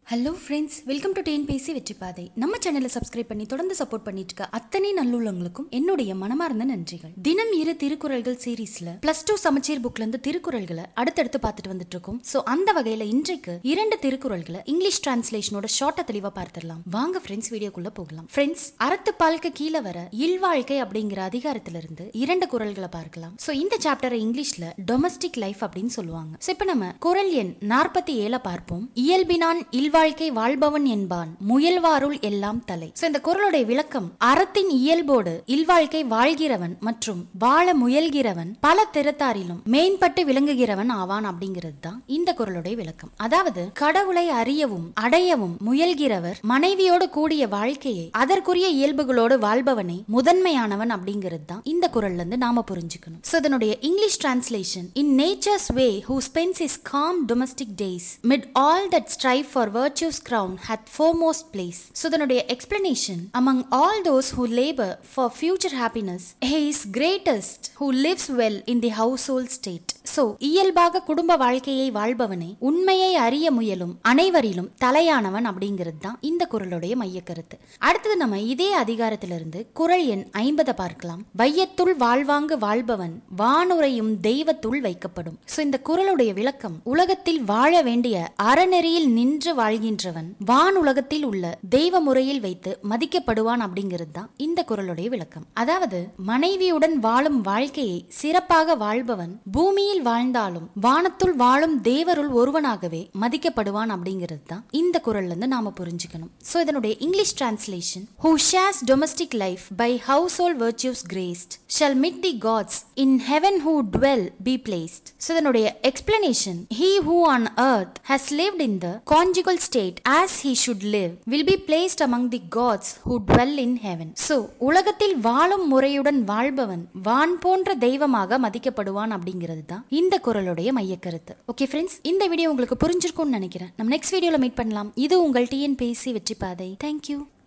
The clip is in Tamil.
Hello friends welcome to TNPSC வெற்றி பாதை நம்ம சேனலை சப்ஸ்கிரைப் பண்ணி தொடர்ந்து சப்போர்ட் பண்ணிட்டு இருக்க அத்தனை நல்லுள்ளவங்களுக்கும் என்னுடைய மனமார்ந்த நன்றிகள் தினம் இரு திருக்குறள்கள் சீரீஸ்ல பிளஸ் டூ சமச்சீர் புக்ல இருந்து திருக்குறள்களை அடுத்தடுத்து பார்த்துட்டு வந்துட்டு இருக்கோம் சோ அந்த வகையில இன்றைக்கு இரண்டு திருக்குறள்களை இங்கிலீஷ் டிரான்ஸ்லேஷனோட ஷார்ட்டா தெளிவா பார்த்துடலாம் வாங்க ஃப்ரெண்ட்ஸ் வீடியோக்குள்ள போகலாம் ஃப்ரெண்ட்ஸ் அறத்து பால்க்கு கீழே வர இல்வாழ்க்கை அப்படிங்கிற அதிகாரத்துல இருந்து இரண்டு குறள்களை பார்க்கலாம் சோ இந்த சாப்டரை இங்கிலீஷ்ல டொமஸ்டிக் லைஃப் அப்படின்னு சொல்லுவாங்க சோ இப்போ நம்ம குறள் எண் நாற்பத்தி ஏழை பார்ப்போம் இயல்பினான் இல்வாழ்க்கை வாழ்பவன் என்பான் முயல்வாருள் எல்லாம் தலை சோ இந்த குறளுடைய விளக்கம் அறத்தின் இயல்போடு இல்வாழ்க்கை வாழ்கிறவன் மற்றும் வாழ முயல்கிறவன் பல திறத்தாரிலும் மேம்பட்டு விளங்குகிறவன் ஆவான் அப்படிங்கிறது தான் இந்த குறளுடைய விளக்கம் அதாவது கடவுளை அறியவும் அடையவும் முயல்கிறவர் மனைவியோடு கூடிய வாழ்க்கையை அதற்குரிய இயல்புகளோடு வாழ்பவனே முதன்மையானவன் அப்படிங்கிறது தான் இந்த குறள்ல இருந்து நாம புரிஞ்சுக்கணும் சோ இதனுடைய English translation in nature's way who spends is calm domestic days mid all that strive for virtue's crown hath foremost place. So இதனுடைய explanation among all those who labor for future happiness, he is greatest who lives well in the household state. So இயல்பாக குடும்ப வாழ்க்கையை வாழ்பவனே உண்மையை அறிய முயலும் அனைவரிலும் தலையானவன் அப்படிங்கிறது தான் இந்த குறளுடைய மைய கருத்து அடுத்தது நம்ம இதே அதிகாரத்திலிருந்து குறள் எண் ஐம்பதை பார்க்கலாம் வையத்துள் வாழ்வாங்கு வாழ்பவன் வானுரையும் தெய்வத்துள் வைக்கப்படும் சோ இந்த குறளுடைய விளக்கம் உலகத்தில் வாழ வேண்டிய அறநெறியில் நின்று வாழ்கின்றவன் வான் உலகத்தில் உள்ள தெய்வ முறையில் வைத்து மதிக்கப்படுவான் அப்படிங்கிறது தான் இந்த குறளுடைய விளக்கம் அதாவது மனைவியுடன் வாழும் வாழ்க்கையை சிறப்பாக வாழ்பவன் பூமியில் வாழ்ந்தாலும் வானத்துள் வாழும் தேவருள் ஒருவனாகவே மதிக்கப்படுவான் அப்படிங்கிறது தான் இந்த குறள்ல இருந்து நாம புரிஞ்சுக்கணும் சோ இதனுடைய English translation who shares domestic life by household virtue's graced shall mid the gods in heaven who dwell be placed so இதனுடைய explanation he who on earth has lived in the conjugal state as he should live will be placed among the gods who dwell in heaven so உலகத்தில் வாழும் முறையுடன் வாழ்பவன் வான் போன்ற தெய்வமாக மதிக்கப்படுவான் அப்படிங்கிறது தான் இந்த குறளுடைய மையக்கருத்து ஓகே ஃப்ரெண்ட்ஸ் இந்த வீடியோ உங்களுக்கு புரிஞ்சிருக்கும்னு நினைக்கிறேன் நம்ம நெக்ஸ்ட் வீடியோல மீட் பண்ணலாம் இது உங்கள் டிஎன்பிஎஸ்சி வெற்றி பாதை தேங்க்யூ